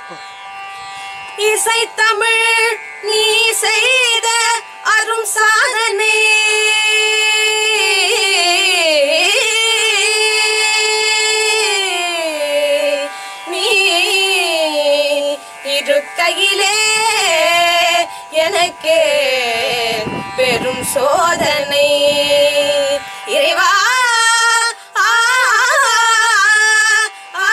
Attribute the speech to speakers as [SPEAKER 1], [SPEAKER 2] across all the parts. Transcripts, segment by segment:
[SPEAKER 1] இசை தமிழ் நீ செய்த அரும் சாதனை நீ இருக்கையிலே எனக்கு பெரும் சோதனை இறைவா ஆ, ஆ,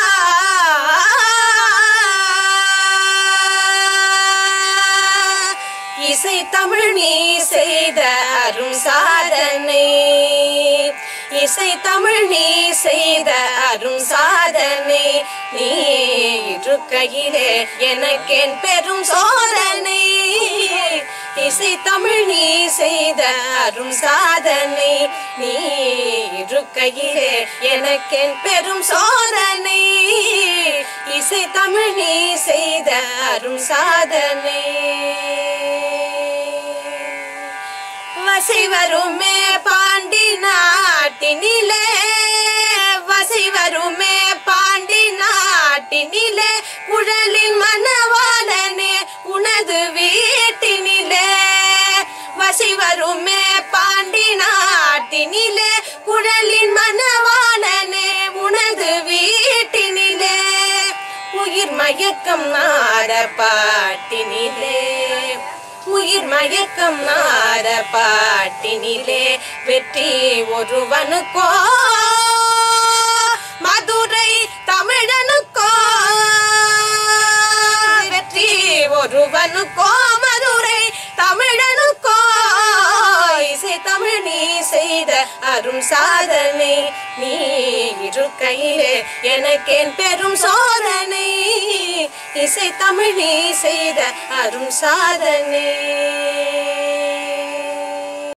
[SPEAKER 1] இசை தமிழ் நீ செய்த அரும் சாதனை இசை தமிழ் நீ செய்த அரும் சாதனை நீ இருக்கையிலே எனக்கென் பெரும் சோதனை இசை தமிழ் நீ செய்த அரும் சாதனை நீ இருக்கையிலே எனக்கென் பெரும் சோதனை இசை தமிழ் நீ செய்த அரும் சாதனை வசி வருமே பாண்டி நாட்டினிலே வசி வருமே பாண்டி நாட்டினிலே குழலின் மனவாளனே உனது வீட்டினிலே வசி வருமே பாண்டி நாட்டினிலே குழலின் மனவாளனே உனது வீட்டினிலே உயிர் மயக்கம் நாட பாட்டினிலே உயிர் மயக்கம் நாட பாட்டினிலே வெற்றி ஒருவனுக்கோ மதுரை தமிழனுக்கோ வெற்றி ஒருவனுக்கோ மதுரை தமிழனுக்கோ இசை தமிழ் நீ செய்த அரும் சாதனை நீ இருக்கையிலே எனக்கேன் பெரும் சோதனை இசை தமிழ் நீ செய்த அரும் சாதனை